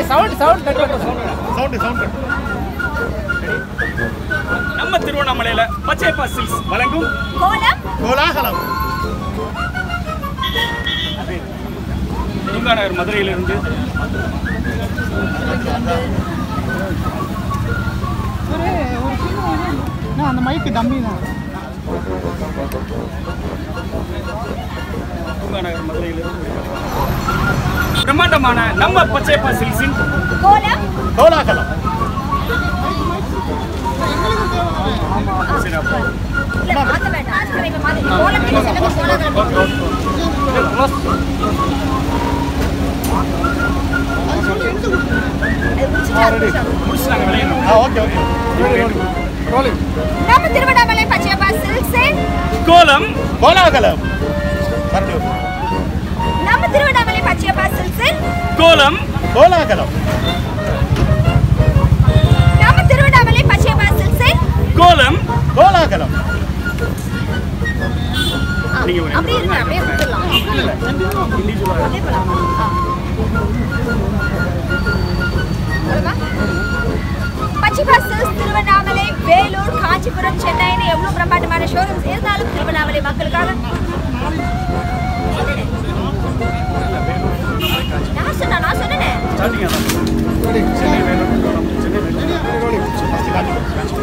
Sound sound cut பண்ணுங்க sound sound நம்ம திருவண்ணாமலையில பச்சைப்பா சில்ஸ் வழங்கும் கோலம் கோலாகலம் துங்கா நகர் மதுரையிலிருந்து ஒரு ஒரு சின்ன அந்த மைக்கு டம்மி தான் துங்கா நகர் மதுரையிலிருந்து பிரம்மாண்டமான நம்ம பச்சைப்பா சில்ஸின் கோலம் கோலாகலம் சரி, அப்போ இல்ல மாத்த வேண்டாம் ஆஸ்கரை இப்ப மாத்தி கோலத்துக்கு சொல்லுங்க கோலம் முடிச்சுட்டாங்க விளையாடணும் ஆ ஓகே ஓகே ரோலிங் நம்ம திருவண்ணாமலை பச்சையப்பா சில்க்ஸின் கோலம் கோலாகலம் மறுபடியும் நம்ம திருவண்ணாமலை பச்சையப்பா சில்க்ஸின் கோலம் கோலாகலம் நம்ம திருவண்ணாமலை பச்சையப்பா சில்க்ஸின் கோலம் கோலாகலம் நீங்க ஒரு- அப்படியே இருங்க அப்படியே கொடுத்துடலாம் அப்படியே போலாம் ஆ. போலாமா? பச்சைப்பா சில்க்ஸ் திருவண்ணாமலை வேலூர் காஞ்சிபுரம் சென்னைன்னு எவ்வளவு பிரம்மாண்டமான ஷோரூம்ஸ் இருந்தாலும் திருவண்ணாமலை மக்களுக்காக நான் சொன்னா நான் சொன்னேன் ஸ்டார்டிங் அதான் சென்னை வேணும் கோலம் சென்னை வேணும் ஃபஸ்ட்டு காஞ்சிபுரம்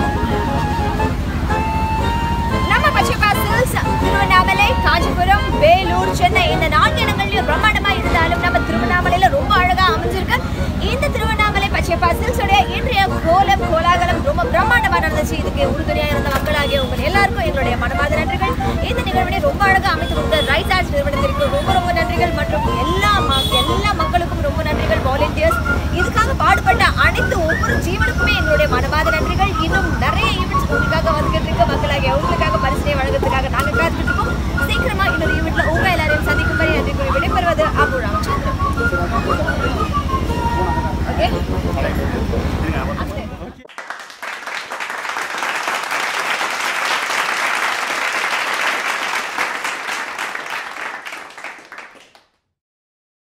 நம்ம பச்சைப்பா சில்க்ஸ் திருவண்ணாமலை காஞ்சிபுரம் வேலூர் சென்னை இந்த நான்கு இடங்கள்லயும் பிரம்மாண்டமா இருந்தாலும் நம்ம திருவண்ணாமலையில ரொம்ப அழகா அமைஞ்சிருக்கு இந்த திருவண்ணாமலை பச்சைப்பா சில்க்ஸோடைய இன்றைய கோலம் கோலாகலம் ரொம்ப பிரம்மாண்டமா நடந்துச்சு இதுக்கு உறுதுணையா இருந்த மக்களாகிய உங்கள் எல்லாருக்கும் எங்களுடைய மனமார்ந்த நன்றிகள் இந்த நிகழ்வினை ரொம்ப அழகா அமைத்து கொடுத்த ரைட் ஆர்ட்ஸ் நிறுவனத்திற்கு ரொம்ப ரொம்ப நன்றிகள் மற்றும் எல்லா ம- எல்லா மக்களுக்கும் ரொம்ப நன்றிகள் வாலண்டியர்ஸ் இதுக்காக பாடுபட்ட அனைத்து ஒவ்வொரு ஜீவனுக்குமே எங்களுடைய மனமார்ந்த நன்றிகள் இன்னும் நிறைய ஈவெண்ட்ஸ் உங்களுக்காக வந்துகிட்டு இருக்கு மக்களாகிய உங்களுக்காக